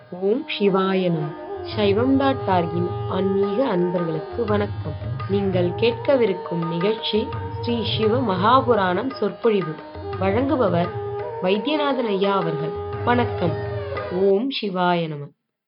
ஓம் சிவாய நம சைவம் டாட் டார்கின் ஆன்மீக அன்பர்களுக்கு வணக்கம் நீங்கள் கேட்கவிருக்கும் நிகழ்ச்சி ஸ்ரீ சிவ மகாபுராணம் சொற்பொழிவு வழங்குபவர் வைத்தியநாதன் ஐயா அவர்கள் வணக்கம் ஓம் சிவாய நம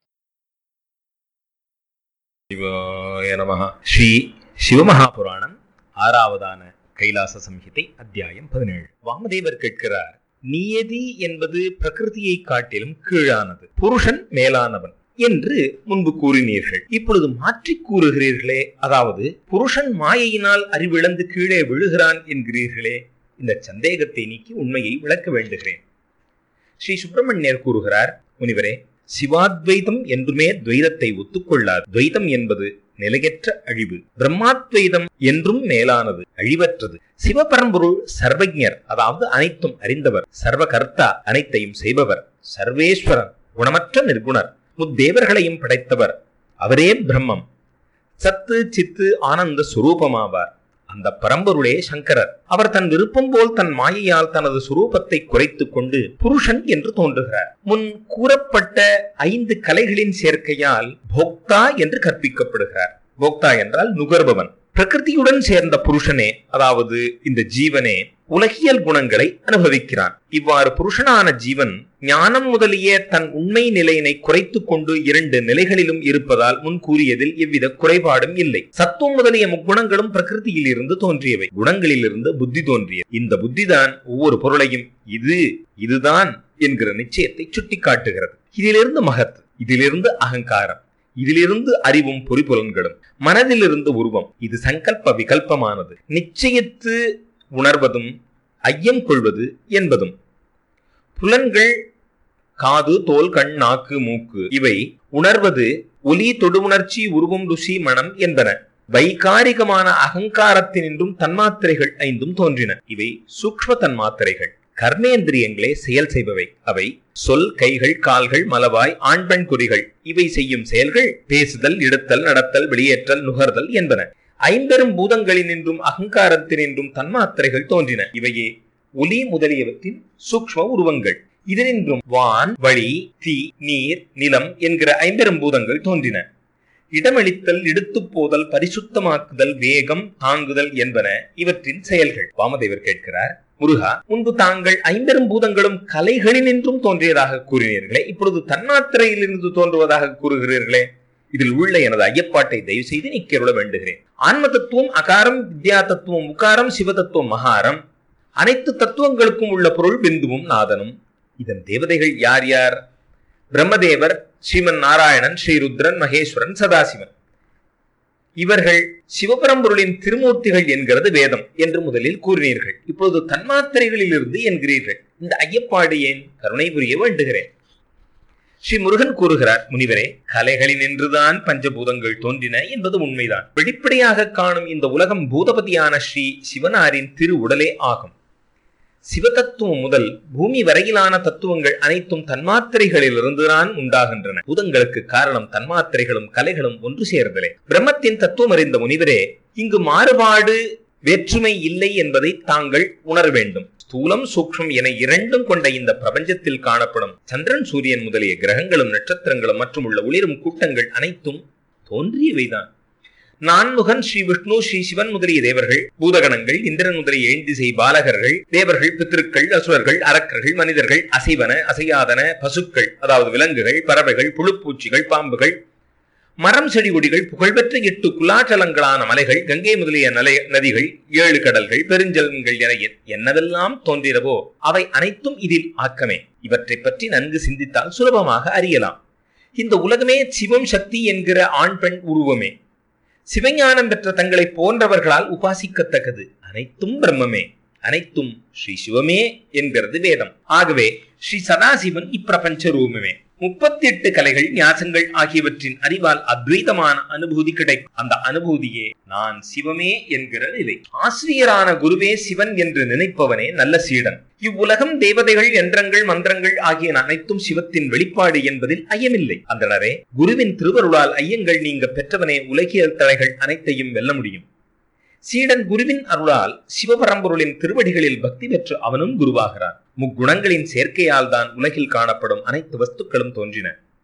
சிவாய நமः ஸ்ரீ சிவமகாபுராணம் ஆறாவதான கைலாச சம்ஹிதை அத்தியாயம் பதினேழு வாமதேவர் கேட்கிறார் நியதி என்பது பிரகிருதியை காட்டிலும் கீழானது புருஷன் மேலானவன் என்று முன்பு கூறினீர்கள் இப்பொழுது மாற்றி கூறுகிறீர்களே அதாவது புருஷன் மாயையினால் அறிவிழந்து கீழே விழுகிறான் என்கிறீர்களே இந்த சந்தேகத்தை நீக்கி உண்மையை விளக்க வேண்டுகிறேன் ஸ்ரீ சுப்பிரமணியர் கூறுகிறார் முனிவரே சிவாத்வைதம் என்றுமே துவைதத்தை ஒத்துக்கொள்ளாது துவைதம் என்பது நிலையற்ற அழிவு பிரம்மாத்வைதம் என்றும் மேலானது அழிவற்றது சிவபரம்பொருள் சர்வஜர் அதாவது அனைத்தும் அறிந்தவர் சர்வகர்த்தா அனைத்தையும் செய்பவர் சர்வேஸ்வரன் குணமற்ற நிர்குணர் முத்தேவர்களையும் படைத்தவர் அவரே பிரம்மம் சத்து சித்து ஆனந்த சுரூபமாவார் அந்த பரம்பொருளே சங்கரர் அவர் தன் விருப்பம் போல் தன் மாயையால் தனது சுரூபத்தை குறைத்துக் கொண்டு புருஷன் என்று தோன்றுகிறார் முன் கூறப்பட்ட ஐந்து கலைகளின் சேர்க்கையால் போக்தா என்று கற்பிக்கப்படுகிறார் போக்தா என்றால் நுகர்பவன் பிரகிருதியுடன் சேர்ந்த புருஷனே அதாவது இந்த ஜீவனே உலகியல் குணங்களை அனுபவிக்கிறான் இவ்வாறு புருஷனான ஜீவன் ஞானம் முதலிய தன் உண்மை நிலையினை குறைத்துக் கொண்டு இரண்டு நிலைகளிலும் இருப்பதால் முன் கூறியதில் எவ்வித குறைபாடும் இல்லை சத்துவம் முதலிய முக்குணங்களும் பிரகிருதியில் இருந்து தோன்றியவை குணங்களில் இருந்து புத்தி தோன்றியது இந்த புத்திதான் ஒவ்வொரு பொருளையும் இது இதுதான் என்கிற நிச்சயத்தை சுட்டிக்காட்டுகிறது இதிலிருந்து மகத் இதிலிருந்து அகங்காரம் இதிலிருந்து அறிவும் பொறிப்புலன்களும் மனதிலிருந்து உருவம் இது சங்கல்ப விகல்பமானது நிச்சயித்து உணர்வதும் ஐயம் கொள்வது என்பதும் புலன்கள் காது தோல் கண் நாக்கு மூக்கு இவை உணர்வது ஒலி தொடுஉணர்ச்சி உருவம் ருசி மனம் என்பன வைகாரிகமான அகங்காரத்தினின்றும் தன்மாத்திரைகள் ஐந்தும் தோன்றின இவை சூக்ஷ்ம தன்மாத்திரைகள் கர்மேந்திரியங்களே செயல் செய்பவை அவை சொல் கைகள் கால்கள் மலவாய் ஆண் பெண் குறிகள் இவை செய்யும் செயல்கள் பேசுதல் எடுத்தல் நடத்தல் வெளியேற்றல் நுகர்தல் என்பன ஐம்பெரும் பூதங்களினின்றும் அகங்காரத்தினின்றும் தன்மாத்திரைகள் தோன்றின இவையே ஒலி முதலியவற்றின் சூக்ஷ்ம உருவங்கள் இதனின்றும் வான் வழி தீ நீர் நிலம் என்கிற ஐம்பெரும் பூதங்கள் தோன்றின இடமளித்தல் எடுத்துப் போதல் பரிசுத்தமாக்குதல் வேகம் தாங்குதல் என்பன இவற்றின் செயல்கள் வாமதேவர் கேட்கிறார் முருகா முன்பு தாங்கள் ஐம்பெரும் பூதங்களும் கலைகளினின்றும் தோன்றியதாக கூறினீர்களே இப்பொழுது தன்மாத்திரையிலிருந்து தோன்றுவதாக கூறுகிறீர்களே இதில் உள்ள எனது ஐயப்பாட்டை தயவு செய்து நீக்கிருள வேண்டுகிறேன் ஆன்ம தத்துவம் அகாரம் வித்யா தத்துவம் உகாரம் சிவ தத்துவம் மகாரம் அனைத்து தத்துவங்களுக்கும் உள்ள பொருள் பிந்துவும் நாதனும் இதன் தேவதைகள் யார் யார் பிரம்மதேவர் ஸ்ரீமன் நாராயணன் ஸ்ரீருத்ரன் மகேஸ்வரன் சதாசிவன் இவர்கள் சிவபரம்பொருளின் திருமூர்த்திகள் என்கிறது வேதம் என்று முதலில் கூறினீர்கள் இப்பொழுது தன்மாத்திரைகளில் இருந்து என்கிறீர்கள் இந்த ஐயப்பாடு ஏன் கருணை புரிய வேண்டுகிறேன் ஸ்ரீ முருகன் கூறுகிறார் முனிவரே கலைகளில் நின்றுதான் பஞ்சபூதங்கள் தோன்றின என்பது உண்மைதான் வெளிப்படையாக காணும் இந்த உலகம் பூதபதியான ஸ்ரீ சிவனாரின் திரு உடலே ஆகும் சிவதத்துவம் முதல் பூமி வரையிலான தத்துவங்கள் அனைத்தும் தன்மாத்திரைகளிலிருந்துதான் உண்டாகின்றன பூதங்களுக்கு காரணம் தன்மாத்திரைகளும் கலைகளும் ஒன்று சேர்தலே பிரம்மத்தின் தத்துவம் அறிந்த முனிவரே இங்கு மாறுபாடு வேற்றுமை இல்லை என்பதை தாங்கள் உணர வேண்டும் ஸ்தூலம் சூக்ஷ்மம் என இரண்டும் கொண்ட இந்த பிரபஞ்சத்தில் காணப்படும் சந்திரன் சூரியன் முதலிய கிரகங்களும் நட்சத்திரங்களும் மற்றும் உள்ள ஒளிரும் கூட்டங்கள் அனைத்தும் தோன்றியவைதான் நான்முகன் ஸ்ரீ விஷ்ணு ஸ்ரீ சிவன் முதலிய தேவர்கள் பூதகணங்கள் இந்திரன் முதலிய எழுந்திசை பாலகர்கள் தேவர்கள் பித்திருக்கள் அசுரர்கள் அரக்கர்கள் மனிதர்கள் அசைவன அசையாதன பசுக்கள் அதாவது விலங்குகள் பறவைகள் புழுப்பூச்சிகள் பாம்புகள் மரம் செடி கொடிகள் புகழ்பெற்ற எட்டு குலாச்சலங்களான மலைகள் கங்கை முதலிய நலை நதிகள் ஏழு கடல்கள் பெருஞ்சலங்கள் என என்னவெல்லாம் தோன்றினவோ அவை அனைத்தும் இதில் ஆக்கமே இவற்றை பற்றி நன்கு சிந்தித்தால் சுலபமாக அறியலாம் இந்த உலகமே சிவம் சக்தி என்கிற ஆண் பெண் உருவமே சிவஞானம் பெற்ற தங்களை போன்றவர்களால் உபாசிக்கத்தக்கது அனைத்தும் பிரம்மமே அனைத்தும் ஸ்ரீ சிவமே என்கிறது வேதம் ஆகவே ஸ்ரீ சதாசிவன் இப்பிரபஞ்ச ரூபமே முப்பத்தி எட்டு கலைகள் ஞாசங்கள் ஆகியவற்றின் அறிவால் அத்வைதமான அனுபூதி கிடைக்கும் அந்த அனுபூதியே நான் சிவமே என்கிற நிலை ஆசிரியரான குருவே சிவன் என்று நினைப்பவனே நல்ல சீடன் இவ்வுலகம் தேவதைகள் யந்திரங்கள் மந்திரங்கள் ஆகிய அனைத்தும் சிவத்தின் வெளிப்பாடு என்பதில் ஐயமில்லை அந்தனரே குருவின் திருவருளால் ஐயங்கள் நீங்க பெற்றவனே உலகியல் தலைகள் அனைத்தையும் வெல்ல முடியும் சீடன் குருவின் அருளால் சிவபரம்பொருளின் திருவடிகளில் பக்தி பெற்று அவனும் குருவாகிறான் முக்குணங்களின் சேர்க்கையால் தான் உலகில் காணப்படும் அனைத்து வஸ்துக்களும் தோன்றின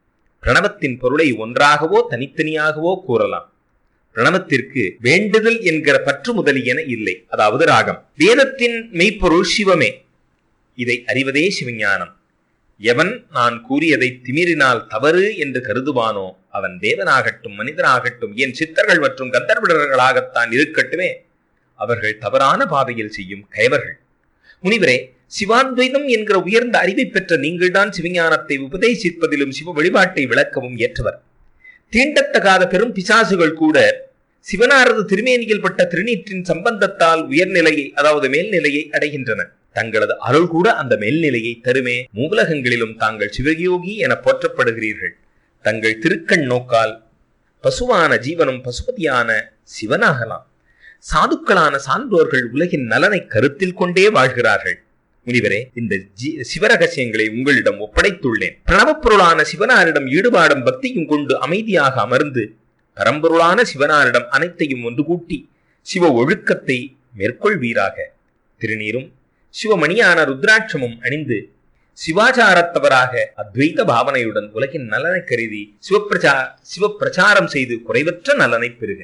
பிரணவத்தின் பொருளை ஒன்றாகவோ தனித்தனியாகவோ கூறலாம் பிரணவத்திற்கு வேண்டுதல் என்கிற பற்று முதலியன இல்லை அதாவது ராகம் வேதத்தின் மெய்ப்பொருள் சிவமே இதை அறிவதே சிவஞானம் எவன் நான் கூறியதை திமிரினால் தவறு என்று கருதுவானோ அவன் தேவனாகட்டும் மனிதனாகட்டும் என் சித்தர்கள் மற்றும் கந்தர்விடர்களாகத்தான் இருக்கட்டுமே அவர்கள் தவறான பாதையில் செய்யும் கயவர்கள் முனிவரே சிவாத்வைதம் என்கிற உயர்ந்த அறிவை பெற்ற நீங்கள்தான் சிவஞானத்தை உபதேசிப்பதிலும் சிவ வழிபாட்டை விளக்கவும் ஏற்றவர் தீண்டத்தகாத பெரும் பிசாசுகள் கூட சிவனாரது திருமேனியில் பட்ட திருநீற்றின் சம்பந்தத்தால் உயர்நிலையை அதாவது மேல்நிலையை அடைகின்றன தங்களது அருள் கூட அந்த மேல்நிலையை தருமே மூலகங்களிலும் தாங்கள் சிவயோகி என போற்றப்படுகிறீர்கள் தங்கள் திருக்கண் நோக்கால் பசுவான ஜீவனும் பசுபதியான சிவனாகலாம் சாதுக்களான சான்றோர்கள் உலகின் நலனை கருத்தில் கொண்டே வாழ்கிறார்கள் முனிவரே இந்த ஜி- சிவரகசியங்களை உங்களிடம் ஒப்படைத்துள்ளேன் பிரணவப் பொருளான சிவனாரிடம் ஈடுபாடும் பக்தியும் கொண்டு அமைதியாக அமர்ந்து பரம்பொருளான சிவனாரிடம் அனைத்தையும் ஒன்று கூட்டி சிவ ஒழுக்கத்தை மேற்கொள்வீராக திருநீரும் சிவமணியான ருத்ராட்சமும் அணிந்து சிவாச்சாரத்தவராக அத்வைத பாவனையுடன் உலகின் நலனை கருதி சிவப்பிரச்சா சிவப்பிரச்சாரம் செய்து குறைவற்ற நலனை பெறுக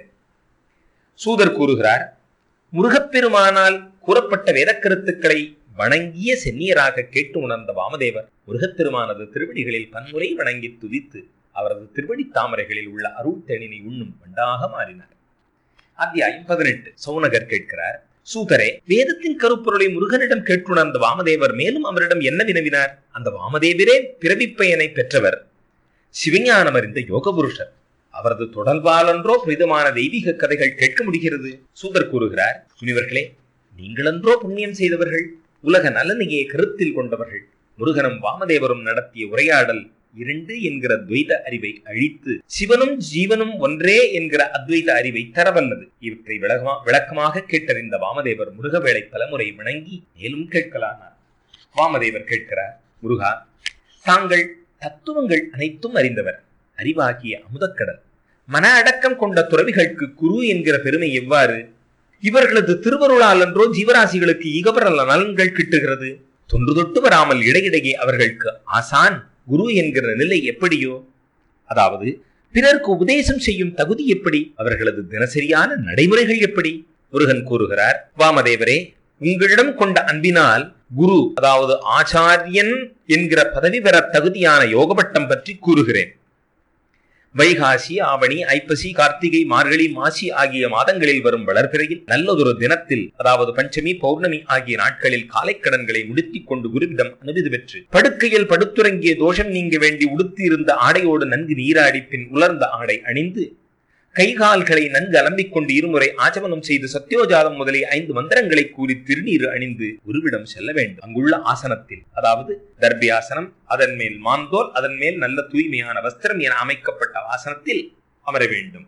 சூதர் கூறுகிறார் முருகப்பெருமானால் கூறப்பட்ட வேதக்கருத்துக்களை வணங்கிய சென்னியராக கேட்டு உணர்ந்த வாமதேவர் முருகப்பெருமானது திருவடிகளில் பன்முறை வணங்கி துதித்து அவரது திருவடி தாமரைகளில் உள்ள அருள் தேனினை உண்ணும் வண்டாக மாறினார் அத்தியாயம் பதினெட்டு சௌனகர் கேட்கிறார் சூதரே வேதத்தின் கருப்பொருளை முருகனிடம் கேட்டுணர்ந்த வாமதேவர் மேலும் அவரிடம் என்ன வினவினார் அந்த வாமதேவரே பிறவிப் பயனை பெற்றவர் சிவஞானம் அறிந்த யோக புருஷர் அவரது தொடர்பாலன்றோ புனிதமான தெய்வீக கதைகள் கேட்க முடிகிறது சூதர் கூறுகிறார் முனிவர்களே நீங்களன்றோ புண்ணியம் செய்தவர்கள் உலக நலனையே கருத்தில் கொண்டவர்கள் முருகனும் வாமதேவரும் நடத்திய உரையாடல் இரண்டு என்கிற துவைத அறிவை அழித்து சிவனும் ஜீவனும் ஒன்றே என்கிற அத்வைத அறிவை தரவல்லது இவற்றை விளக்கமா விளக்கமாக கேட்டறிந்த வாமதேவர் முருகவேளை பலமுறை வணங்கி மேலும் கேட்கலானார் வாமதேவர் கேட்கிறார் முருகா தாங்கள் தத்துவங்கள் அனைத்தும் அறிந்தவர் அறிவாகிய அமுதக்கடல் மன அடக்கம் கொண்ட துறவிகளுக்கு குரு என்கிற பெருமை எவ்வாறு இவர்களது திருவருளால் அன்றோ ஜீவராசிகளுக்கு ஈகபரல நலன்கள் கிட்டுகிறது தொன்று தொட்டு வராமல் இடையிடையே அவர்களுக்கு ஆசான் குரு என்கிற நிலை எப்படியோ அதாவது பிறருக்கு உபதேசம் செய்யும் தகுதி எப்படி அவர்களது தினசரியான நடைமுறைகள் எப்படி முருகன் கூறுகிறார் வாமதேவரே உங்களிடம் கொண்ட அன்பினால் குரு அதாவது ஆச்சாரியன் என்கிற பதவி பெற தகுதியான யோகபட்டம் பற்றி கூறுகிறேன் வைகாசி ஆவணி ஐப்பசி கார்த்திகை மார்கழி மாசி ஆகிய மாதங்களில் வரும் வளர்பிறையில் நல்லதொரு தினத்தில் அதாவது பஞ்சமி பௌர்ணமி ஆகிய நாட்களில் காலைக்கடன்களை முடித்துக் கொண்டு குருவிடம் அனுமதி பெற்று படுக்கையில் படுத்துறங்கிய தோஷம் நீங்க வேண்டி உடுத்தி இருந்த ஆடையோடு நன்கு நீராடி பின் உலர்ந்த ஆடை அணிந்து கைகால்களை நன்கு அலம்பிக் கொண்டு இருமுறை ஆச்சமனம் செய்து சத்யோஜாதம் முதலிய ஐந்து மந்திரங்களை கூறி திருநீர் அணிந்து குருவிடம் செல்ல வேண்டும் அங்குள்ள ஆசனத்தில் அதாவது தர்பியாசனம் அதன் மேல் மாந்தோல் அதன் மேல் நல்ல தூய்மையான வஸ்திரம் என அமைக்கப்பட்ட ஆசனத்தில் அமர வேண்டும்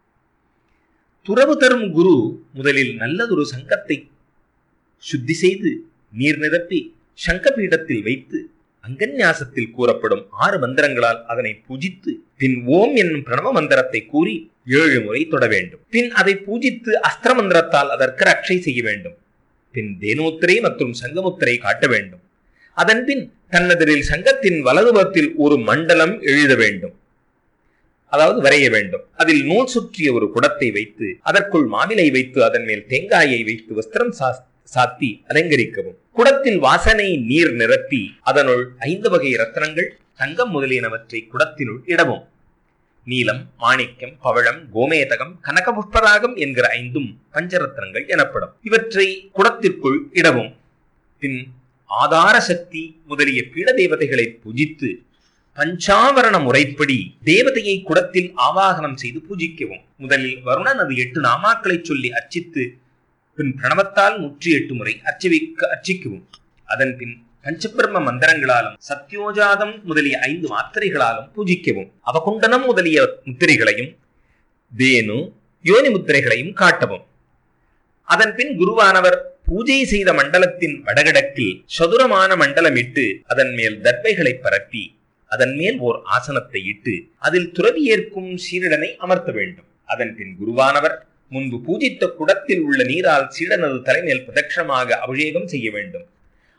துறவு தரும் குரு முதலில் நல்லதொரு சங்கத்தை சுத்தி செய்து நீர் நிரப்பி சங்கபீடத்தில் வைத்து அங்கன்யாசத்தில் கூறப்படும் ஆறு மந்திரங்களால் அதனை பூஜித்து பின் ஓம் என்னும் பிரணவ மந்திரத்தை கூறி ஏழு முறை தொட வேண்டும் பின் அதை பூஜித்து அஸ்திர மந்திரத்தால் அதற்கு ரட்சை செய்ய வேண்டும் பின் தேனோத்திரை மற்றும் சங்கமுத்திரை காட்ட வேண்டும் அதன் பின் தன்னதிரில் சங்கத்தின் வலதுபுறத்தில் ஒரு மண்டலம் எழுத வேண்டும் அதாவது வரைய வேண்டும் அதில் நூல் சுற்றிய ஒரு குடத்தை வைத்து அதற்குள் மாவிலை வைத்து அதன் மேல் தேங்காயை வைத்து வஸ்திரம் சாஸ்- சாத்தி அலங்கரிக்கவும் குடத்தில் வாசனை நீர் நிரப்பி அதனுள் ஐந்து வகை ரத்தனங்கள் தங்கம் முதலியனவற்றை குடத்தினுள் இடவும் நீலம் மாணிக்கம் பவழம் கோமேதகம் கனக புஷ்பராகம் என்கிற ஐந்தும் பஞ்சரத்னங்கள் எனப்படும் இவற்றை குடத்திற்குள் இடவும் பின் ஆதார சக்தி முதலிய பீட தேவதைகளை பூஜித்து பஞ்சாவரண முறைப்படி தேவதையை குடத்தில் ஆவாகனம் செய்து பூஜிக்கவும் முதலில் வருணன் அது எட்டு நாமாக்களை சொல்லி அர்ச்சித்து பின் பிரணவத்தால் நூற்றி எட்டு முறை அர்ச்சவிக்க அர்ச்சிக்கவும் அதன் பின் பஞ்சபிரம்ம மந்திரங்களாலும் சத்யோஜாதம் முதலிய ஐந்து மாத்திரைகளாலும் பூஜிக்கவும் அவகுண்டனம் முதலிய முத்திரைகளையும் தேனு யோனி முத்திரைகளையும் காட்டவும் அதன் பின் குருவானவர் பூஜை செய்த மண்டலத்தின் வடகிழக்கில் சதுரமான மண்டலமிட்டு அதன் மேல் தர்பைகளை பரப்பி அதன் மேல் ஓர் ஆசனத்தை இட்டு அதில் துறவி ஏற்கும் சீரடனை அமர்த்த வேண்டும் அதன் பின் குருவானவர் முன்பு பூஜித்த குடத்தில் உள்ள நீரால் சீடனது தலைமேல் பிரதட்சணமாக அபிஷேகம் செய்ய வேண்டும்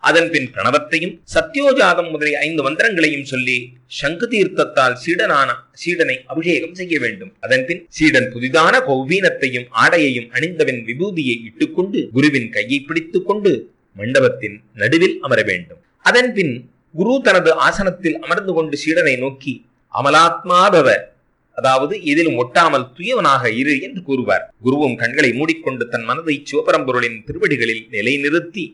அதன் பின் பிரணவத்தையும் சத்யோஜாதம் முதலிய ஐந்து மந்திரங்களையும் சொல்லி சங்கு தீர்த்தத்தால் சீடனான சீடனை அபிஷேகம் செய்ய வேண்டும் அதன் பின் சீடன் புதிதான கௌவீனத்தையும் ஆடையையும் அணிந்தவன் விபூதியை இட்டுக்கொண்டு குருவின் கையை பிடித்துக் கொண்டு மண்டபத்தின் நடுவில் அமர வேண்டும் அதன் பின் குரு தனது ஆசனத்தில் அமர்ந்து கொண்டு சீடனை நோக்கி அமலாத்மாபவ அதாவது எதிலும் ஒட்டாமல் துயவனாக இரு என்று கூறுவார் குருவும் கண்களை மூடிக்கொண்டு தன் மனதை சிவபரம்பொருளின் திருவடிகளில் நிலைநிறுத்தி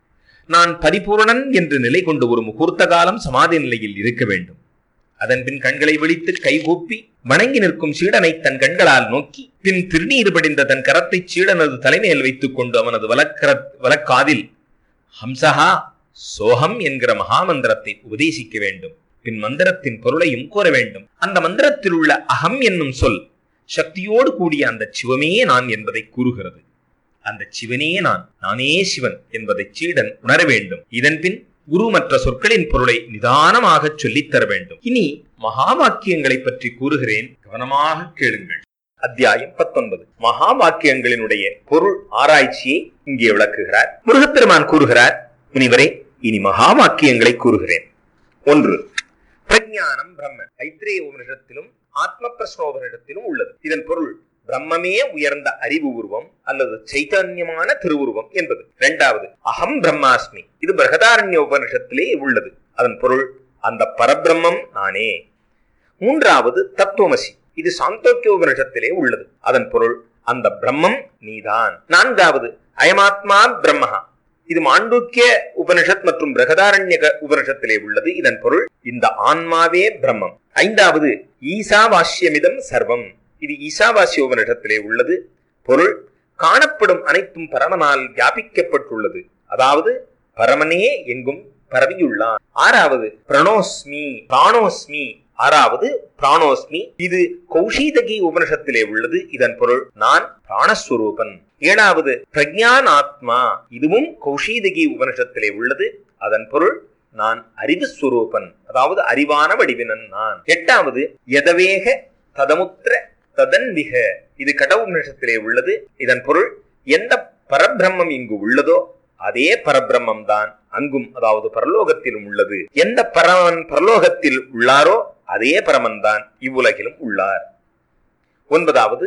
நான் பரிபூரணன் என்று நிலை கொண்டு ஒரு முகூர்த்த காலம் சமாதி நிலையில் இருக்க வேண்டும் அதன் பின் கண்களை விழித்து கைகூப்பி வணங்கி நிற்கும் சீடனை தன் கண்களால் நோக்கி பின் திருநீர் படிந்த தன் கரத்தை சீடனது தலைமையில் வைத்துக் கொண்டு அவனது வலக்கர வலக்காதில் ஹம்சஹா சோகம் என்கிற மகாமந்திரத்தை உபதேசிக்க வேண்டும் பின் மந்திரத்தின் பொருளையும் கூற வேண்டும் அந்த மந்திரத்தில் உள்ள அகம் என்னும் சொல் சக்தியோடு கூடிய அந்த சிவமே நான் என்பதை கூறுகிறது அந்த சிவனே நான் நானே சிவன் என்பதை சீடன் உணர வேண்டும் இதன் பின் குரு மற்ற சொற்களின் பொருளை நிதானமாக சொல்லித் தர வேண்டும் இனி மகா வாக்கியங்களை பற்றி கூறுகிறேன் கவனமாக கேளுங்கள் அத்தியாயம் பத்தொன்பது மகா வாக்கியங்களினுடைய பொருள் ஆராய்ச்சியை இங்கே விளக்குகிறார் முருகப்பெருமான் கூறுகிறார் முனிவரே இனி மகா வாக்கியங்களை கூறுகிறேன் ஒன்று பிரஞானம் பிரம்ம ஐத்திரேய உபனிஷத்திலும் ஆத்ம பிரஸ்னோபனிடத்திலும் உள்ளது இதன் பொருள் பிரம்மமே உயர்ந்த அறிவு உருவம் அல்லது சைத்தன்யமான திருவுருவம் என்பது இரண்டாவது அகம் பிரம்மாஸ்மி இது பிரகதாரண்ய உபனிஷத்திலே உள்ளது அதன் பொருள் அந்த பரபிரம்மம் நானே மூன்றாவது தத்துவமசி இது சாந்தோக்கிய உபனிஷத்திலே உள்ளது அதன் பொருள் அந்த பிரம்மம் நீதான் நான்காவது அயமாத்மா பிரம்மஹா இது மாண்டூக்கிய உபனிஷத் மற்றும் பிரகதாரண்யக உபனிஷத்திலே உள்ளது இதன் பொருள் இந்த ஆன்மாவே பிரம்மம் ஐந்தாவது ஈசாவாஸ்யமிதம் சர்வம் இது ஈசாவாசிய உபனிஷத்திலே உள்ளது பொருள் காணப்படும் அனைத்தும் பரமனால் வியாபிக்கப்பட்டுள்ளது அதாவது பரமனே எங்கும் பரவியுள்ளான் ஆறாவது பிரணோஸ்மி பிராணோஸ்மி ஆறாவது பிராணோஸ்மி இது கௌஷீதகி உபனிஷத்திலே உள்ளது இதன் பொருள் நான் பிராணஸ்வரூபன் ஏழாவது பிரஜான் ஆத்மா இதுவும் கௌஷீதகி உபனிஷத்திலே உள்ளது அதன் பொருள் நான் அறிவு ஸ்வரூபன் அதாவது அறிவான வடிவினன் நான் எட்டாவது எதவேக ததமுத்திர ததன்விக இது கட உபனிஷத்திலே உள்ளது இதன் பொருள் எந்த பரபிரம்மம் இங்கு உள்ளதோ அதே பரபிரம்மம் தான் அங்கும் அதாவது பரலோகத்திலும் உள்ளது எந்த பரமன் பரலோகத்தில் உள்ளாரோ அதே பரமன் தான் இவ்வுலகிலும் உள்ளார் ஒன்பதாவது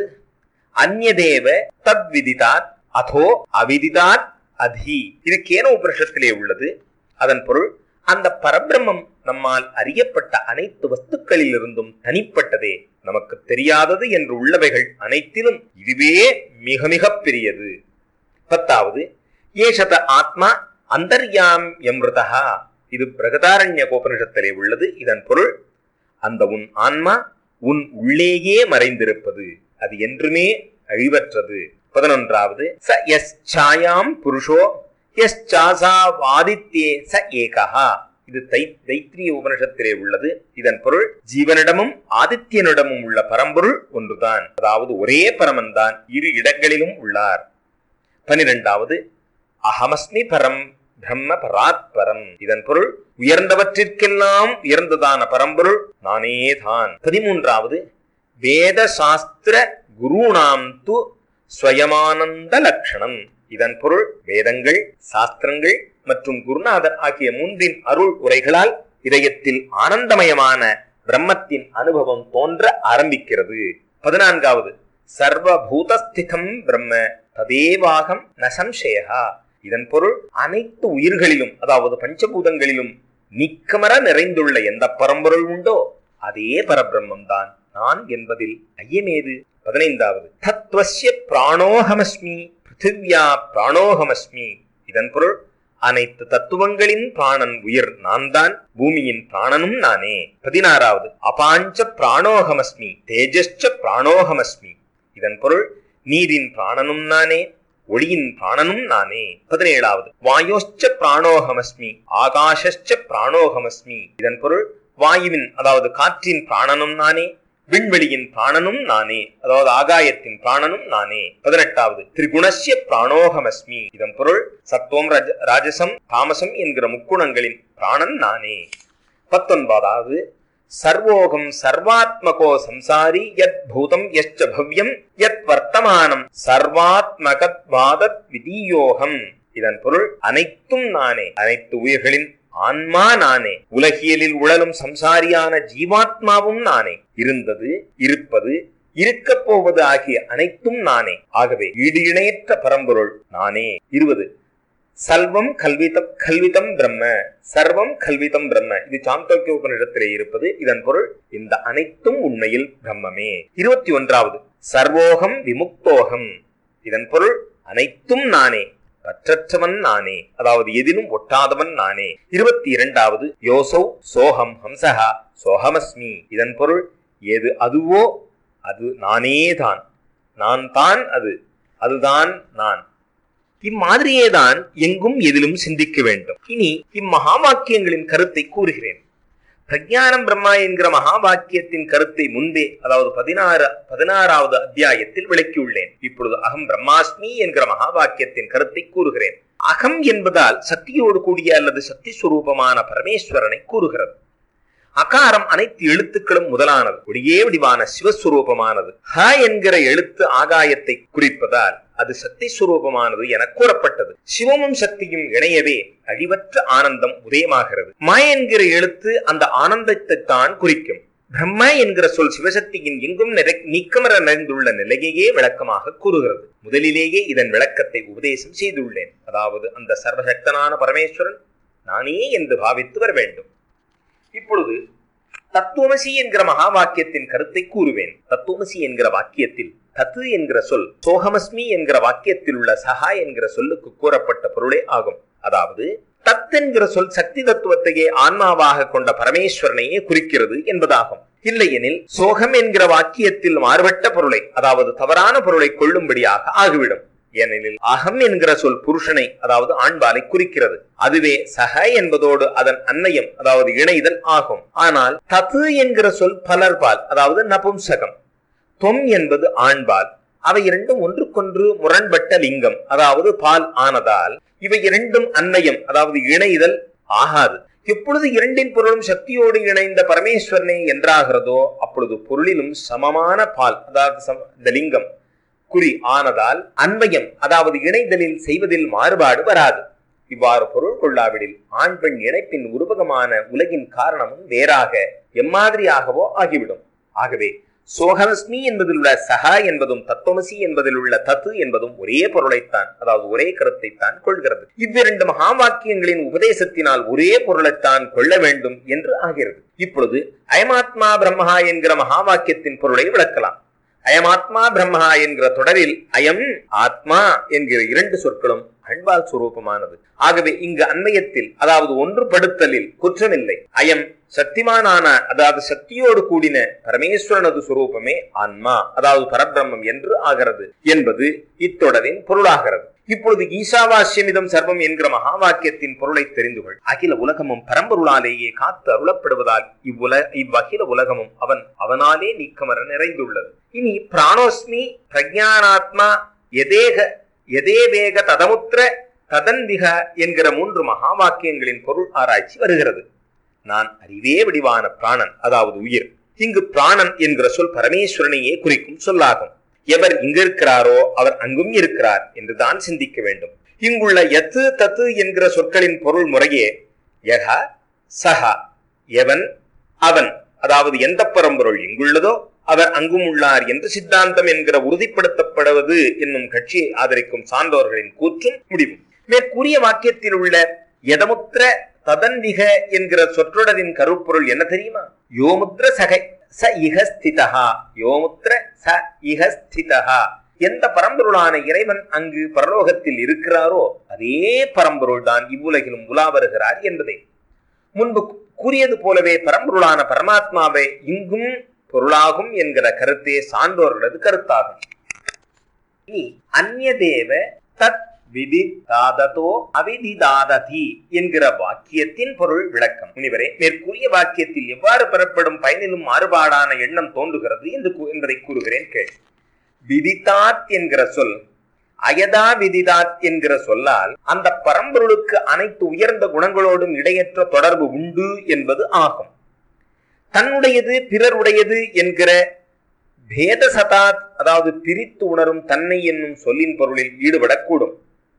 அந்நதேவ தத் விதிதாத் அதோ அவிதிதாத் அதி இது கேன உபனிஷத்திலே உள்ளது அதன் பொருள் அந்த பரபிரம்மம் நம்மால் அறியப்பட்ட அனைத்து வஸ்துக்களில் இருந்தும் தனிப்பட்டதே நமக்கு தெரியாதது என்று உள்ளவைகள் அனைத்திலும் இதுவே மிக மிக பெரியது பத்தாவது ஏஷத ஆத்மா அந்தர்யாம் எம்ருதா இது பிரகதாரண்ய கோபனிஷத்திலே உள்ளது இதன் பொருள் அந்த உன் ஆன்மா உன் உள்ளேயே மறைந்திருப்பது அது என்றுமே அழிவற்றது பதினொன்றாவது ச எஸ் சாயாம் புருஷோ எஸ் சாசா வாதித்யே ச ஏகா இது தை தைத்திரிய உபனிஷத்திலே உள்ளது இதன் பொருள் ஜீவனிடமும் ஆதித்யனிடமும் உள்ள பரம்பொருள் ஒன்றுதான் அதாவது ஒரே பரமன் தான் இரு இடங்களிலும் உள்ளார் பனிரெண்டாவது அகமஸ்மி பரம் பிரம்ம பராத்பரம் இதன் பொருள் உயர்ந்தவற்றிற்கெல்லாம் உயர்ந்ததான பரம்பொருள் நானே தான் பதிமூன்றாவது வேத சாஸ்திர குருணாம் து ஸ்வயமானந்த லட்சணம் இதன் பொருள் வேதங்கள் சாஸ்திரங்கள் மற்றும் குருநாதர் ஆகிய மூன்றின் அருள் உரைகளால் இதயத்தில் ஆனந்தமயமான பிரம்மத்தின் அனுபவம் தோன்ற ஆரம்பிக்கிறது பதினான்காவது சர்வபூதஸ்திதம் பிரம்ம ததேவாகம் ந சம்சயா இதன் பொருள் அனைத்து உயிர்களிலும் அதாவது பஞ்சபூதங்களிலும் நிக்கமர நிறைந்துள்ள எந்த பரம்பொருள் உண்டோ அதே பரபிரம்மம் தான் நான் என்பதில் ஐயமேது பதினைந்தாவது தத்வசிய பிராணோகமஸ்மி பிருத்திவ்யா பிராணோகமஸ்மி இதன் பொருள் அனைத்து தத்துவங்களின் பிராணன் உயிர் நான் தான் பூமியின் பிராணனும் நானே பதினாறாவது அபாஞ்ச பிராணோகமஸ்மி தேஜஸ்ச பிராணோகமஸ்மி இதன் பொருள் நீரின் பிராணனும் நானே ஒளியின் பிராணனும் நானே பதினேழாவது வாயோச்ச பிராணோகமஸ்மி ஆகாஷச்ச பிராணோகமஸ்மி இதன் பொருள் வாயுவின் அதாவது காற்றின் பிராணனும் நானே விண்வெளியின் பிராணனும் நானே அதாவது ஆகாயத்தின் பிராணனும் நானே பதினெட்டாவது திரிகுணஸ்ய பிராணோகமஸ்மி இதன் பொருள் சத்துவம் ரஜ- ராஜசம் தாமசம் என்கிற முக்குணங்களின் பிராணன் நானே பத்தொன்பதாவது சர்வோகம் சர்வாத்மகோ சம்சாரி யத் பூதம் யச்ச பவ்யம் யத் வர்த்தமானம் சர்வாத்மகத்வாதத் விதீயோகம் இதன் பொருள் அனைத்தும் நானே அனைத்து உயிர்களின் ஆன்மா நானே உலகியலில் உழலும் சம்சாரியான ஜீவாத்மாவும் நானே இருந்தது இருப்பது இருக்கப் போவது ஆகிய அனைத்தும் நானே ஆகவே ஈடு இணையற்ற பரம்பொருள் நானே இருபது சல்வம் கல்விதம் கல்விதம் பிரம்ம சர்வம் கல்விதம் பிரம்ம இது சாந்தோக்கிய உபனிடத்திலே இருப்பது இதன் பொருள் இந்த அனைத்தும் உண்மையில் பிரம்மமே இருபத்தி ஒன்றாவது சர்வோகம் விமுக்தோகம் இதன் பொருள் அனைத்தும் நானே பற்றற்றவன் நானே அதாவது எதிலும் ஒட்டாதவன் நானே இருபத்தி இரண்டாவது யோசௌ சோகம் ஹம்சஹா சோகமஸ்மி இதன் பொருள் எது அதுவோ அது நானேதான் நான் தான் அது அதுதான் நான் இம்மாதிரியேதான் எங்கும் எதிலும் சிந்திக்க வேண்டும் இனி இம்மகா வாக்கியங்களின் கருத்தை கூறுகிறேன் பிரஜானம் பிரம்மா என்கிற மகா வாக்கியத்தின் கருத்தை முன்பே அதாவது பதினாறு பதினாறாவது அத்தியாயத்தில் விளக்கியுள்ளேன் இப்பொழுது அகம் பிரம்மாஸ்மி என்கிற மகா வாக்கியத்தின் கருத்தை கூறுகிறேன் அகம் என்பதால் சக்தியோடு கூடிய அல்லது சக்தி சுரூபமான பரமேஸ்வரனை கூறுகிறது அகாரம் அனைத்து எழுத்துக்களும் முதலானது ஒளியே வடிவான சிவஸ்வரூபமானது ஹ என்கிற எழுத்து ஆகாயத்தை குறிப்பதால் அது சக்தி சுரூபமானது என கூறப்பட்டது சிவமும் சக்தியும் இணையவே அழிவற்ற ஆனந்தம் உதயமாகிறது ம என்கிற எழுத்து அந்த ஆனந்தத்தை தான் குறிக்கும் பிரம்ம என்கிற சொல் சிவசக்தியின் எங்கும் நிறை நீக்கமர நிறைந்துள்ள நிலையையே விளக்கமாக கூறுகிறது முதலிலேயே இதன் விளக்கத்தை உபதேசம் செய்துள்ளேன் அதாவது அந்த சர்வசக்தனான பரமேஸ்வரன் நானே என்று பாவித்து வர வேண்டும் இப்பொழுது தத்துவமசி என்கிற மகா வாக்கியத்தின் கருத்தை கூறுவேன் தத்துவமசி என்கிற வாக்கியத்தில் தத்து என்கிற சொல் சோகமஸ்மி என்கிற வாக்கியத்தில் உள்ள சஹா என்கிற சொல்லுக்கு கூறப்பட்ட பொருளே ஆகும் அதாவது தத் என்கிற சொல் சக்தி தத்துவத்தையே ஆன்மாவாக கொண்ட பரமேஸ்வரனையே குறிக்கிறது என்பதாகும் இல்லையெனில் சோகம் என்கிற வாக்கியத்தில் மாறுபட்ட பொருளை அதாவது தவறான பொருளை கொள்ளும்படியாக ஆகிவிடும் ஏனெனில் அகம் என்கிற சொல் புருஷனை அதாவது ஆண்பாலை குறிக்கிறது அதுவே சக என்பதோடு அதன் அன்னையம் அதாவது இணைதல் ஆகும் ஆனால் தத்து என்கிற சொல் பலர்பால் அதாவது நபும்சகம் தொம் என்பது ஆண்பால் அவை இரண்டும் ஒன்றுக்கொன்று முரண்பட்ட லிங்கம் அதாவது பால் ஆனதால் இவை இரண்டும் அன்னையம் அதாவது இணைதல் ஆகாது எப்பொழுது இரண்டின் பொருளும் சக்தியோடு இணைந்த பரமேஸ்வரனே என்றாகிறதோ அப்பொழுது பொருளிலும் சமமான பால் அதாவது சம- இந்த லிங்கம் குறி ஆனதால் அன்வயம் அதாவது இணைதலில் செய்வதில் மாறுபாடு வராது இவ்வாறு பொருள் கொள்ளாவிடில் ஆண் பெண் இணைப்பின் உருவகமான உலகின் காரணமும் வேறாக எம்மாதிரியாகவோ ஆகிவிடும் ஆகவே சோகமஸ்மி என்பதில் உள்ள சஹா என்பதும் தத்துவமசி என்பதில் உள்ள தத்து என்பதும் ஒரே பொருளைத்தான் அதாவது ஒரே கருத்தைத்தான் கொள்கிறது இவ்விரண்டு மகா வாக்கியங்களின் உபதேசத்தினால் ஒரே பொருளைத்தான் கொள்ள வேண்டும் என்று ஆகிறது இப்பொழுது அயமாத்மா பிரம்மஹா என்கிற மகா வாக்கியத்தின் பொருளை விளக்கலாம் அயமாத்மா பிரம்மஹா என்கிற தொடரில் அயம் ஆத்மா என்கிற இரண்டு சொற்களும் அன்பால் சுரூபமானது ஆகவே இங்கு அன்மயத்தில் அதாவது ஒன்றுபடுத்தலில் குற்றமில்லை அயம் சக்திமானான அதாவது சக்தியோடு கூடின பரமேஸ்வரனது சுரூபமே ஆன்மா அதாவது பரபிரம்மம் என்று ஆகிறது என்பது இத்தொடரின் பொருளாகிறது இப்பொழுது ஈசாவாஸ்யமிதம் சர்வம் என்கிற மகா வாக்கியத்தின் பொருளை தெரிந்து கொள் அகில உலகமும் பரம்பொருளாலேயே காத்து அருளப்படுவதால் இவ்வுல இவ்வகில உலகமும் அவன் அவனாலே நீக்கமர நிறைந்துள்ளது இனி பிராணோஸ்மி பிரஜானாத்மா எதேக எதேவேக ததமுத்திர ததன்விக என்கிற மூன்று மகா வாக்கியங்களின் பொருள் ஆராய்ச்சி வருகிறது நான் அறிவே வடிவான பிராணன் அதாவது உயிர் இங்கு பிராணன் என்கிற சொல் பரமேஸ்வரனையே குறிக்கும் சொல்லாகும் எவர் இங்கு இருக்கிறாரோ அவர் அங்கும் இருக்கிறார் என்றுதான் சிந்திக்க வேண்டும் இங்குள்ள எத்து தத்து என்கிற சொற்களின் பொருள் முறையே யக சஹா எவன் அவன் அதாவது எந்த பரம்பொருள் இங்குள்ளதோ அவர் அங்கும் உள்ளார் என்று சித்தாந்தம் என்கிற உறுதிப்படுத்தப்படுவது என்னும் கட்சியை ஆதரிக்கும் சான்றோர்களின் கூற்றும் முடிவும் மேற்கூறிய வாக்கியத்தில் உள்ள எதமுத்திர ததன்விக என்கிற சொற்றொடரின் கருப்பொருள் என்ன தெரியுமா யோமுத்திர சகை ச இக ஸ்திதஹா யோமுத்திர ச இக ஸ்திதஹா எந்த பரம்பொருளான இறைவன் அங்கு பரலோகத்தில் இருக்கிறாரோ அதே பரம்பொருள் தான் இவ்வுலகிலும் உலா வருகிறார் என்பதே முன்பு கூறியது போலவே பரம்பொருளான பரமாத்மாவை இங்கும் பொருளாகும் என்கிற கருத்தே சான்றோர்களது கருத்தாகும் இனி அந்நியதேவ தத் விதிதாததோ அவிதிதாததி என்கிற வாக்கியத்தின் பொருள் விளக்கம் முனிவரே மேற்கூறிய வாக்கியத்தில் எவ்வாறு பெறப்படும் பயனிலும் மாறுபாடான எண்ணம் தோன்றுகிறது என்று கூ- என்பதை கூறுகிறேன் கேள் விதிதாத் என்கிற சொல் அயதா விதிதாத் என்கிற சொல்லால் அந்த பரம்பொருளுக்கு அனைத்து உயர்ந்த குணங்களோடும் இடையற்ற தொடர்பு உண்டு என்பது ஆகும் தன்னுடையது பிறருடையது என்கிற பேத சதாத் அதாவது பிரித்து உணரும் தன்னை என்னும் சொல்லின் பொருளில் ஈடுபடக்கூடும்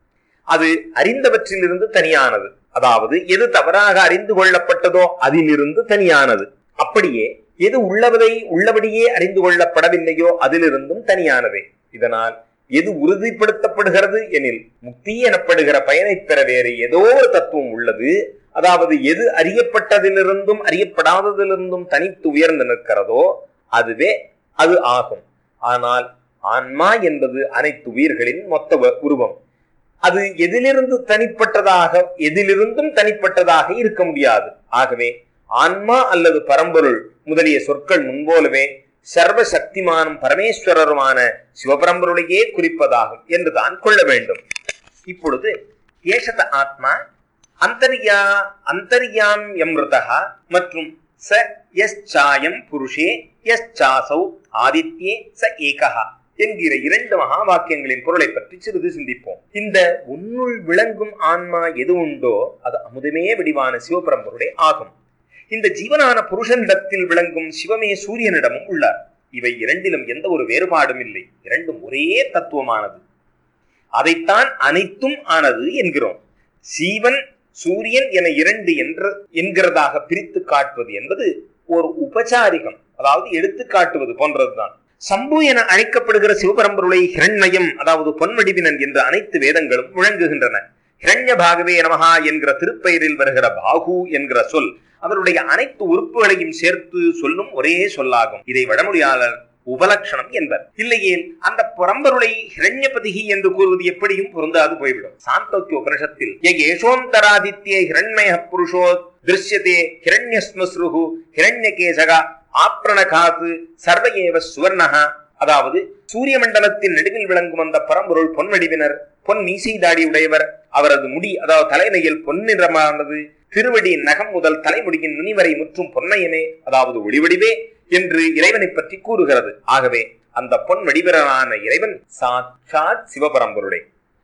அது அறிந்தவற்றிலிருந்து தனியானது அதாவது எது தவறாக அறிந்து கொள்ளப்பட்டதோ அதிலிருந்து தனியானது அப்படியே எது உள்ளவதை உள்ளபடியே அறிந்து கொள்ளப்படவில்லையோ அதிலிருந்தும் தனியானவை இதனால் எது உறுதிப்படுத்தப்படுகிறது எனில் முக்தி எனப்படுகிற பயனை பெற வேறு ஏதோ ஒரு தத்துவம் உள்ளது அதாவது எது அறியப்பட்டதிலிருந்தும் அறியப்படாததிலிருந்தும் தனித்து உயர்ந்து நிற்கிறதோ அதுவே அது ஆகும் ஆனால் ஆன்மா என்பது அனைத்து உயிர்களின் மொத்த வ- உருவம் அது எதிலிருந்து தனிப்பட்டதாக எதிலிருந்தும் தனிப்பட்டதாக இருக்க முடியாது ஆகவே ஆன்மா அல்லது பரம்பொருள் முதலிய சொற்கள் முன்போலவே சர்வ சக்திமானும் பரமேஸ்வரருமான சிவபரம்பொருளையே குறிப்பதாகும் என்றுதான் கொள்ள வேண்டும் இப்பொழுது ஏஷத ஆத்மா அந்தர்யா அந்தர்யாம் எம்ருதா மற்றும் ச எஸ் சாயம் புருஷே எஸ் சாசௌ ஆதித்யே ச ஏகஹா என்கிற இரண்டு மகா வாக்கியங்களின் பொருளை பற்றி சிறிது சிந்திப்போம் இந்த உன்னுள் விளங்கும் ஆன்மா எது உண்டோ அது அமுதமே வடிவான சிவபரம்பொருளே ஆகும் இந்த ஜீவனான புருஷனிடத்தில் விளங்கும் சிவமே சூரியனிடமும் உள்ளார் இவை இரண்டிலும் எந்த ஒரு வேறுபாடும் இல்லை இரண்டும் ஒரே தத்துவமானது அதைத்தான் அனைத்தும் ஆனது என்கிறோம் சீவன் சூரியன் என இரண்டு என்ற என்கிறதாக பிரித்து காட்டுவது என்பது ஒரு உபசாரிகம் அதாவது எடுத்து காட்டுவது போன்றதுதான் சம்பு என அழைக்கப்படுகிற சிவபரம்பொருளை ஹிரண்மயம் அதாவது பொன்வடிவினன் என்று அனைத்து வேதங்களும் முழங்குகின்றன ஹிரண்ய பாகவே நமஹா என்கிற திருப்பெயரில் வருகிற பாகு என்கிற சொல் அவருடைய அனைத்து உறுப்புகளையும் சேர்த்து சொல்லும் ஒரே சொல்லாகும் இதை வடமொழியாளர் உபலட்சணம் என்பர் இல்லையேல் அந்த பரம்பொருளை ஹிரண்யபதிகி என்று கூறுவது எப்படியும் பொருந்தாது போய்விடும் சாந்தோக்கிய உபனிஷத்தில் ய ஏஷோந்தராதித்யே ஹிரண்மய புருஷோ திருஷ்யதே ஹிரண்யஸ்மஸ்ருகு ஹிரண்யகேசகா ஆப்ரணகாத்து சர்வ ஏவ சுவர்ணகா அதாவது சூரிய மண்டலத்தின் நடுவில் விளங்கும் அந்த பரம்பொருள் பொன்வடிவினர் பொன் மீசை தாடி உடையவர் அவரது முடி அதாவது தலைநையில் பொன்னிறமானது திருவடி நகம் முதல் தலைமுடியின் நுனி வரை முற்றும் பொன்மயமே அதாவது ஒளிவடிவே என்று இறைவனை பற்றி கூறுகிறது ஆகவே அந்த பொன் வடிவரான இறைவன் சாட்சாத் சிவபரம்பொருளே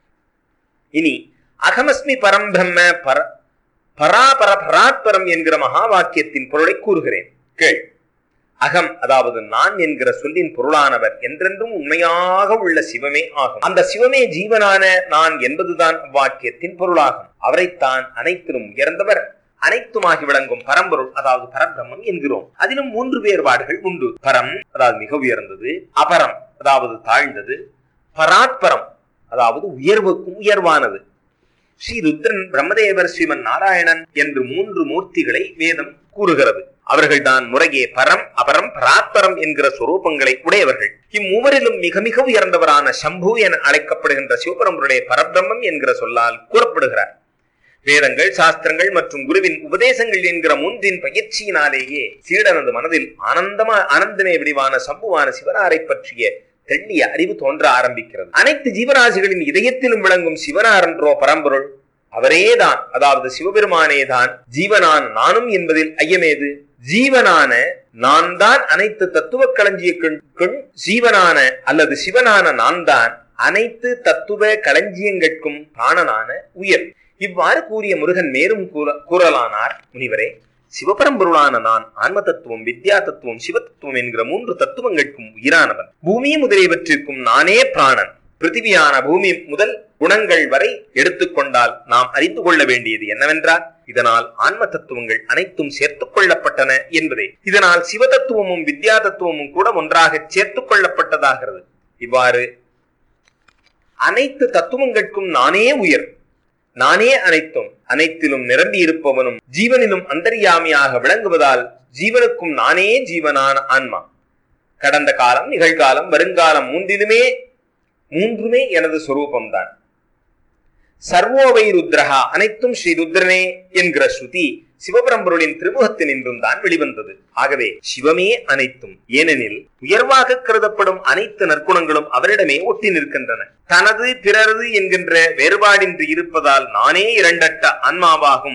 இனி அகமஸ்மி பரம்பிரம்ம பர பராபர பராத்பரம் என்கிற மகா வாக்கியத்தின் பொருளை கூறுகிறேன் கேள் அகம் அதாவது நான் என்கிற சொல்லின் பொருளானவர் என்றென்றும் உண்மையாக உள்ள சிவமே ஆகும் அந்த சிவமே ஜீவனான நான் என்பதுதான் அவ்வாக்கியத்தின் பொருளாகும் அவரைத்தான் அனைத்திலும் உயர்ந்தவர் அனைத்துமாகி விளங்கும் பரம்பொருள் அதாவது பரபிரம்மம் என்கிறோம் அதிலும் மூன்று வேறுபாடுகள் உண்டு பரம் அதாவது மிக உயர்ந்தது அபரம் அதாவது தாழ்ந்தது பராத்பரம் அதாவது உயர்வுக்கும் உயர்வானது ஸ்ரீ ருத்ரன் பிரம்மதேவர் ஸ்ரீமன் நாராயணன் என்று மூன்று மூர்த்திகளை வேதம் கூறுகிறது அவர்கள்தான் முறையே பரம் அபரம் பராத்பரம் என்கிற சொரூபங்களை உடையவர்கள் இம்மூவரிலும் மிக மிக உயர்ந்தவரான சம்பு என அழைக்கப்படுகின்ற சிவபரம்பருடைய பரபிரம்மம் என்கிற சொல்லால் கூறப்படுகிறார் வேதங்கள் சாஸ்திரங்கள் மற்றும் குருவின் உபதேசங்கள் என்கிற மூன்றின் பயிற்சியினாலேயே சீடனது மனதில் ஆனந்தமா ஆனந்தமே விடிவான சம்புவான சிவனாரை பற்றிய தெள்ளிய அறிவு தோன்ற ஆரம்பிக்கிறது அனைத்து ஜீவராசிகளின் இதயத்திலும் விளங்கும் சிவனாரன்றோ பரம்பொருள் அவரேதான் அதாவது சிவபெருமானேதான் ஜீவனான் நானும் என்பதில் ஐயமேது ஜீவனான நான் தான் அனைத்து தத்துவ களஞ்சியங்களுக்கும் ஜீவனான அல்லது சிவனான நான் தான் அனைத்து தத்துவ களஞ்சியங்கட்கும் பிராணனான உயர் இவ்வாறு கூறிய முருகன் மேலும் கூற- கூறலானார் முனிவரே சிவபரம்பொருளான நான் ஆன்ம தத்துவம் வித்யா தத்துவம் சிவ தத்துவம் என்கிற மூன்று தத்துவங்களுக்கும் உயிரானவன் பூமி முதலியவற்றிற்கும் நானே பிராணன் பிருத்திவியான பூமி முதல் குணங்கள் வரை எடுத்துக்கொண்டால் நாம் அறிந்து கொள்ள வேண்டியது என்னவென்றால் இதனால் ஆன்ம தத்துவங்கள் அனைத்தும் சேர்த்துக் கொள்ளப்பட்டன என்பதே இதனால் சிவ தத்துவமும் வித்யா தத்துவமும் கூட ஒன்றாக சேர்த்துக் கொள்ளப்பட்டதாகிறது இவ்வாறு அனைத்து தத்துவங்களுக்கும் நானே உயர் நானே அனைத்தும் அனைத்திலும் நிரம்பி இருப்பவனும் ஜீவனிலும் அந்தர்யாமியாக விளங்குவதால் ஜீவனுக்கும் நானே ஜீவனான ஆன்மா கடந்த காலம் நிகழ்காலம் வருங்காலம் மூன்றிலுமே மூன்றுமே எனது சொரூபம்தான் சர்வோவை ருத்ரஹா அனைத்தும் ஸ்ரீ ருத்ரனே என்கிற ஸ்ருதி சிவபரம்பொருளின் திருமுகத்தினின்றும் தான் வெளிவந்தது ஆகவே சிவமே அனைத்தும் ஏனெனில் உயர்வாக கருதப்படும் அனைத்து நற்குணங்களும் அவரிடமே ஒட்டி நிற்கின்றன தனது பிறரது என்கின்ற வேறுபாடின்றி இருப்பதால் நானே இரண்டட்ட ஆன்மாவாகும்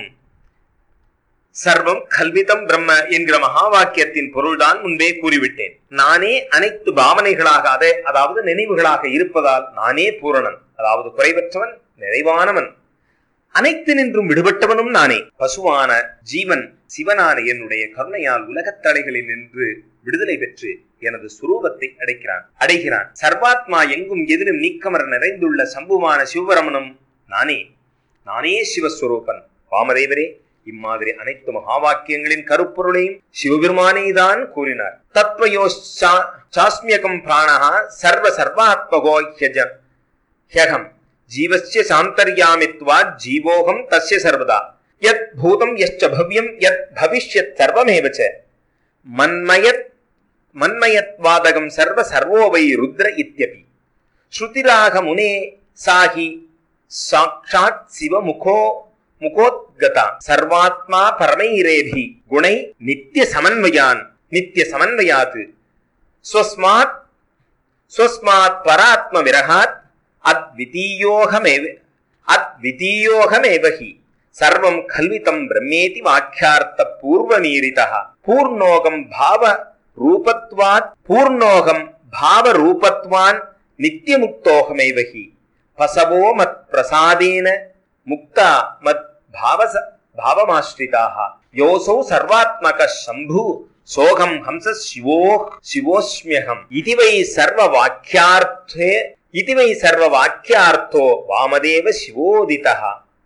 சர்வம் கல்விதம் பிரம்ம என்கிற மகா வாக்கியத்தின் பொருள்தான் முன்பே கூறிவிட்டேன் நானே அனைத்து பாவனைகளாக அதே அதாவது நினைவுகளாக இருப்பதால் நானே பூரணன் அதாவது குறைவற்றவன் நிறைவானவன் அனைத்து நின்றும் விடுபட்டவனும் நானே பசுவான ஜீவன் சிவனான என்னுடைய கருணையால் உலகத் தடைகளில் நின்று விடுதலை பெற்று எனது சுரூபத்தை அடைக்கிறான் அடைகிறான் சர்வாத்மா எங்கும் எதிலும் நீக்கமர நிறைந்துள்ள சம்புவான சிவபரமனும் நானே நானே சிவஸ்வரூபன் வாமதேவரே இம்மாதிரி அனைத்து மகா வாக்கியங்களின் கருப்பொருளையும் சிவபெருமானே தான் கூறினார் தத்வயோ சாஸ்மியகம் பிராணஹா சர்வ சர்வாத்மகோ ஹ்யஜ ஹ்யகம் ஜீவஸ்ய சாந்தர்யாமித்வாத் ஜீவோகம் தஸ்ய சர்வதா யத் பூதம் யச்ச பவ்யம் யத் பவிஷ்யத் சர்வமேவ ச மன்மயத் மன்மயத்வாதகம் சர்வ சர்வோ வை ருத்ர இத்யபி ஸ்ருதிராக முனே சாஹி சாட்சாத் சிவமுகோ முகோத்கதா சர்வாத்மா பரமைரேபி குணை நித்திய சமன்வயான் நித்திய சமன்வயாத் ஸ்வஸ்மாத் ஸ்வஸ்மாத் பராத்ம விரகாத் அத்விதீயோகமேவ அத்விதீயோகமேவ ஹி சர்வம் கல்விதம் பிரம்மேதி வாக்கியார்த்த பூர்வமீரிதः பூர்ணோகம் பாவ ரூபத்வாத் பூர்ணோகம் பாவ ரூபத்வான் நித்தியமுக்தோகமேவ ஹி பசவோ மத் பிரசாதேன முக்தா மத் பாவச பாவமாஸ்ரிதாக யோசௌ சர்வாத்மக சம்பு சோகம் ஹம்ச சிவோ சிவோஸ்மியகம் இது வை சர்வ வாக்கியார்த்தே இது வை சர்வ வாக்கியார்த்தோ வாமதேவ சிவோதிதः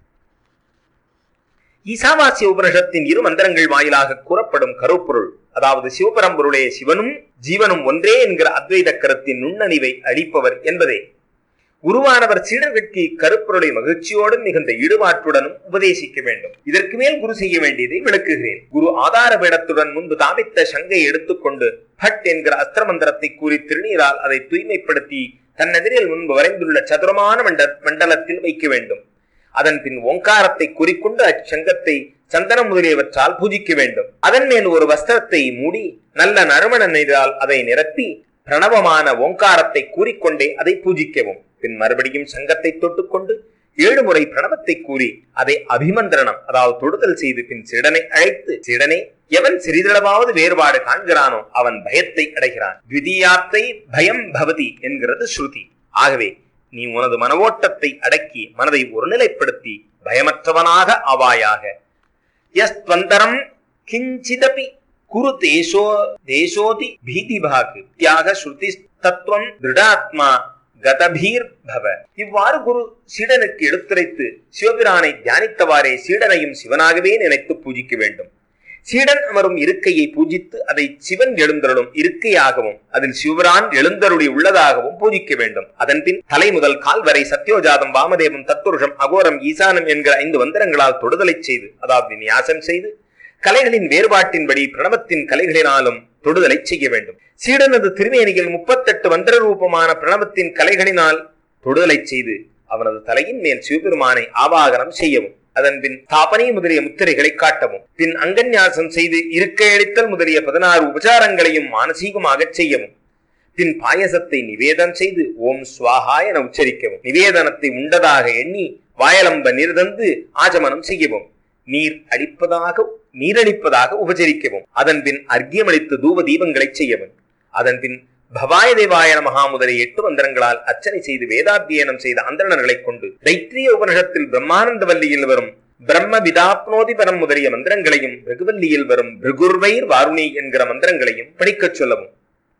ஈசாவாசிய உபனிஷத்தின் இரு மந்திரங்கள் வாயிலாக கூறப்படும் கருப்பொருள் அதாவது சிவபரம்பொருளே சிவனும் ஜீவனும் ஒன்றே என்கிற அத்வைத கருத்தின் நுண்ணறிவை அளிப்பவர் என்பதே குருவானவர் சீடர்களுக்கு கருப்பொருளை மகிழ்ச்சியோடும் மிகுந்த ஈடுபாட்டுடனும் உபதேசிக்க வேண்டும் இதற்கு மேல் குரு செய்ய வேண்டியதை விளக்குகிறேன் குரு ஆதார வேடத்துடன் முன்பு தாவித்த சங்கை எடுத்துக்கொண்டு பட் என்கிற அஸ்திர மந்திரத்தை கூறி திருநீரால் அதை தூய்மைப்படுத்தி தன்னெதிரில் முன்பு வரைந்துள்ள சதுரமான மண்ட மண்டலத்தில் வைக்க வேண்டும் அதன் பின் ஓங்காரத்தை குறிக்கொண்டு அச்சங்கத்தை சந்தனம் முதலியவற்றால் பூஜிக்க வேண்டும் அதன் மேல் ஒரு வஸ்திரத்தை மூடி நல்ல நறுமண நீரால் அதை நிரப்பி பிரணவமான ஓங்காரத்தை கூறிக்கொண்டே அதை பூஜிக்கவும் பின் மறுபடியும் சங்கத்தை தொட்டுக்கொண்டு ஏழு முறை பிரணவத்தை கூறி அதை அபிமந்திரணம் அதாவது தொடுதல் செய்து பின் சீடனை அழைத்து சீடனே எவன் சிறிதளவாவது வேறுபாடு காண்கிறானோ அவன் பயத்தை அடைகிறான் த்விதீயாத்தை பயம் பவதி என்கிறது ஸ்ருதி ஆகவே நீ உனது மனவோட்டத்தை அடக்கி மனதை ஒருநிலைப்படுத்தி பயமற்றவனாக ஆவாயாக யஸ்த்வந்தரம் கிஞ்சிதபி குரு தேசோ தேசோதி பீதிபாக் தியாக ஸ்ருதி தத்துவம் திருடாத்மா கதபீர் பவ இவ்வாறு குரு சீடனுக்கு எடுத்துரைத்து சிவபிரானை தியானித்தவாறே சீடனையும் சிவனாகவே நினைத்து பூஜிக்க வேண்டும் சீடன் அமரும் இருக்கையை பூஜித்து அதை சிவன் எழுந்தருளும் இருக்கையாகவும் அதில் சிவபிரான் எழுந்தருளி உள்ளதாகவும் பூஜிக்க வேண்டும் அதன் பின் தலை முதல் கால் வரை சத்யோஜாதம் வாமதேவம் தத்துருஷம் அகோரம் ஈசானம் என்கிற ஐந்து வந்திரங்களால் தொடுதலை செய்து அதாவது நியாசம் செய்து கலைகளின் வேறுபாட்டின்படி பிரணவத்தின் கலைகளினாலும் தொடுதலை செய்ய வேண்டும் சீடனது திருமேனியில் முப்பத்தெட்டு வந்திர ரூபமான பிரணவத்தின் கலைகளினால் தொடுதலை செய்து அவனது தலையின் மேல் சிவபெருமானை ஆவாகனம் செய்யவும் அதன் பின் தாபனை முதலிய முத்திரைகளை காட்டவும் பின் அங்கன்யாசம் செய்து இருக்கையளித்தல் முதலிய பதினாறு உபச்சாரங்களையும் மானசீகமாக செய்யவும் பின் பாயசத்தை நிவேதம் செய்து ஓம் ஸ்வாஹா என உச்சரிக்கவும் நிவேதனத்தை உண்டதாக எண்ணி வாயலம்ப நிர்தந்து ஆச்சமனம் செய்யவும் நீர் அளிப்பதாக நீரளிப்பதாக உபச்சரிக்கவும் அதன் பின் அர்க்கியமளித்து தூப தீபங்களை செய்யவும் அதன் பின் பவாய தேவாய நமகா முதலிய எட்டு மந்திரங்களால் அர்ச்சனை செய்து வேதாத்தியனம் செய்த அந்தணர்களை கொண்டு தைத்திரிய உபனிஷத்தில் பிரம்மானந்த வல்லியில் வரும் பிரம்ம விதாப்னோதி பரம் முதலிய மந்திரங்களையும் பிருகுவல்லியில் வரும் பிருகுர்வைர் வாருணி என்கிற மந்திரங்களையும் படிக்கச் சொல்லவும்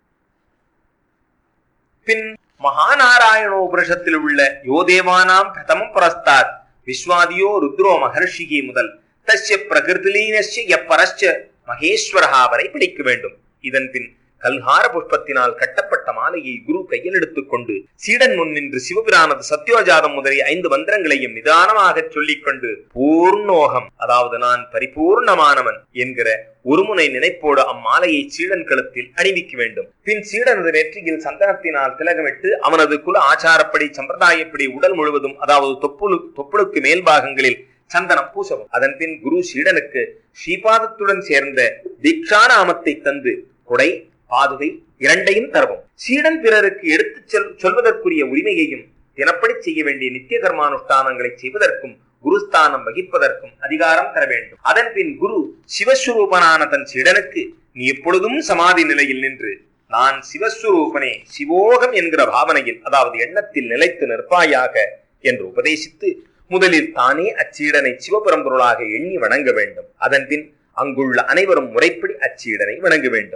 பின் மகாநாராயணோ உபனிஷத்தில் உள்ள யோதேவானாம் பிரதமம் புரஸ்தாத் விஸ்வாதியோ ருத்ரோ மகர்ஷிகி முதல் தஸ்ய பிரகிருதிலீனஸ்ய எப்பரஸ்ய மகேஸ்வரஹா வரை படிக்க வேண்டும் இதன் பின் கல்ஹார புஷ்பத்தினால் கட்டப்பட்ட மாலையை குரு கையில் எடுத்துக்கொண்டு சீடன் முன் நின்று சிவபிரானது சத்யோஜாதம் முதலிய ஐந்து மந்திரங்களையும் நிதானமாக சொல்லிக்கொண்டு பூர்ணோகம் அதாவது நான் பரிபூர்ணமானவன் என்கிற ஒருமுனை நினைப்போடு அம்மாலையை சீடன் கழுத்தில் அணிவிக்க வேண்டும் பின் சீடனது நெற்றியில் சந்தனத்தினால் திலகமிட்டு அவனது குல ஆச்சாரப்படி சம்பிரதாயப்படி உடல் முழுவதும் அதாவது தொப்புளு தொப்புளுக்கு மேல்பாகங்களில் சந்தனம் பூசவும் அதன் பின் குரு சீடனுக்கு ஸ்ரீபாதத்துடன் சேர்ந்த தீக்ஷாநாமத்தை தந்து கொடை பாதுகை இரண்டையும் தரவும் சீடன் பிறருக்கு எடுத்துச் செல் சொல்வதற்குரிய உரிமையையும் தினப்படி செய்ய வேண்டிய நித்திய கர்மானுஷ்டானங்களை செய்வதற்கும் குருஸ்தானம் வகிப்பதற்கும் அதிகாரம் தர வேண்டும் அதன் பின் குரு சிவஸ்வரூபனான தன் சீடனுக்கு நீ எப்பொழுதும் சமாதி நிலையில் நின்று நான் சிவஸ்வரூபனே சிவோகம் என்கிற பாவனையில் அதாவது எண்ணத்தில் நிலைத்து நிற்பாயாக என்று உபதேசித்து முதலில் தானே அச்சீடனை சிவபரம்பொருளாக எண்ணி வணங்க வேண்டும் அதன் பின் அங்குள்ள அனைவரும் முறைப்படி அச்சீடனை வணங்க வேண்டும்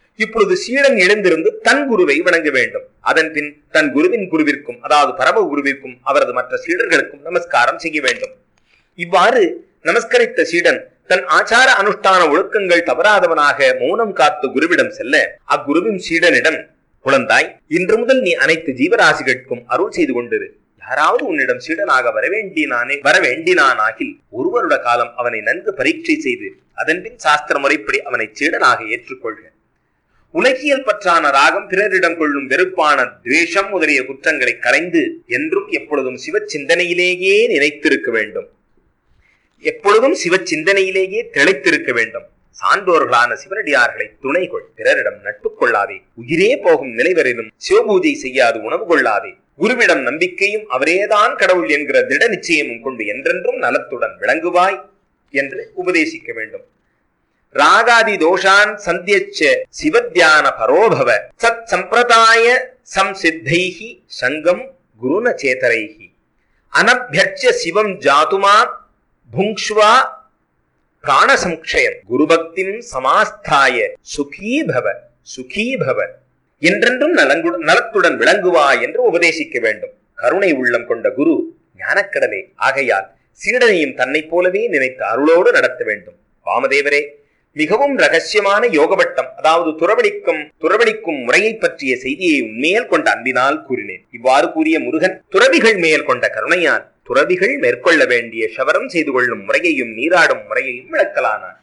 இப்பொழுது சீடன் எழுந்திருந்து தன் குருவை வணங்க வேண்டும் அதன் பின் தன் குருவின் குருவிற்கும் அதாவது பரம குருவிற்கும் அவரது மற்ற சீடர்களுக்கும் நமஸ்காரம் செய்ய வேண்டும் இவ்வாறு நமஸ்கரித்த சீடன் தன் ஆச்சார அனுஷ்டான ஒழுக்கங்கள் தவறாதவனாக மௌனம் காத்து குருவிடம் செல்ல அக்குருவின் சீடனிடம் குழந்தாய் இன்று முதல் நீ அனைத்து ஜீவராசிகளுக்கும் அருள் செய்து கொண்டிரு யாராவது உன்னிடம் சீடனாக வரவேண்டினானே வரவேண்டினானாகில் ஒரு வருட காலம் அவனை நன்கு பரீட்சை செய்து அதன்பின் சாஸ்திர முறைப்படி அவனை சீடனாக ஏற்றுக்கொள்க உலகியல் பற்றான ராகம் பிறரிடம் கொள்ளும் வெறுப்பான துவேஷம் முதலிய குற்றங்களை கலைந்து என்றும் எப்பொழுதும் சிவ சிந்தனையிலேயே நினைத்திருக்க வேண்டும் எப்பொழுதும் சிவ சிந்தனையிலேயே திளைத்திருக்க வேண்டும் சான்றோர்களான சிவனடியார்களை துணை கொள் பிறரிடம் நட்பு கொள்ளாதே உயிரே போகும் நிலைவரிலும் சிவபூஜை செய்யாது உணவு கொள்ளாதே குருவிடம் நம்பிக்கையும் அவரேதான் கடவுள் என்கிற திட நிச்சயமும் கொண்டு என்றென்றும் நலத்துடன் விளங்குவாய் என்று உபதேசிக்க வேண்டும் ராகாதி தோஷான் சந்தியச்ச சிவத்தியான பரோபவ சத் சம்பிரதாய சம்சித்தைஹி சங்கம் குருன சேதரைஹி அனபியர்ச்ச சிவம் ஜாதுமா புங்க்ஷ்வா பிராணசம்க்ஷயம் குருபக்திம் சமாஸ்தாய சுகீ பவ சுகீ பவ என்றென்றும் நலங்கு நலத்துடன் விளங்குவா என்று உபதேசிக்க வேண்டும் கருணை உள்ளம் கொண்ட குரு ஞானக்கடலே ஆகையால் சீடனையும் தன்னைப் போலவே நினைத்து அருளோடு நடத்த வேண்டும் வாமதேவரே மிகவும் ரகசியமான யோகவட்டம் அதாவது துறவடிக்கும் துறவடிக்கும் முறையை பற்றிய செய்தியை உண்மையில் கொண்ட அன்பினால் கூறினேன் இவ்வாறு கூறிய முருகன் துறவிகள் மேல் கொண்ட கருணையால் துறவிகள் மேற்கொள்ள வேண்டிய சவரம் செய்து கொள்ளும் முறையையும் நீராடும் முறையையும் விளக்கலானார்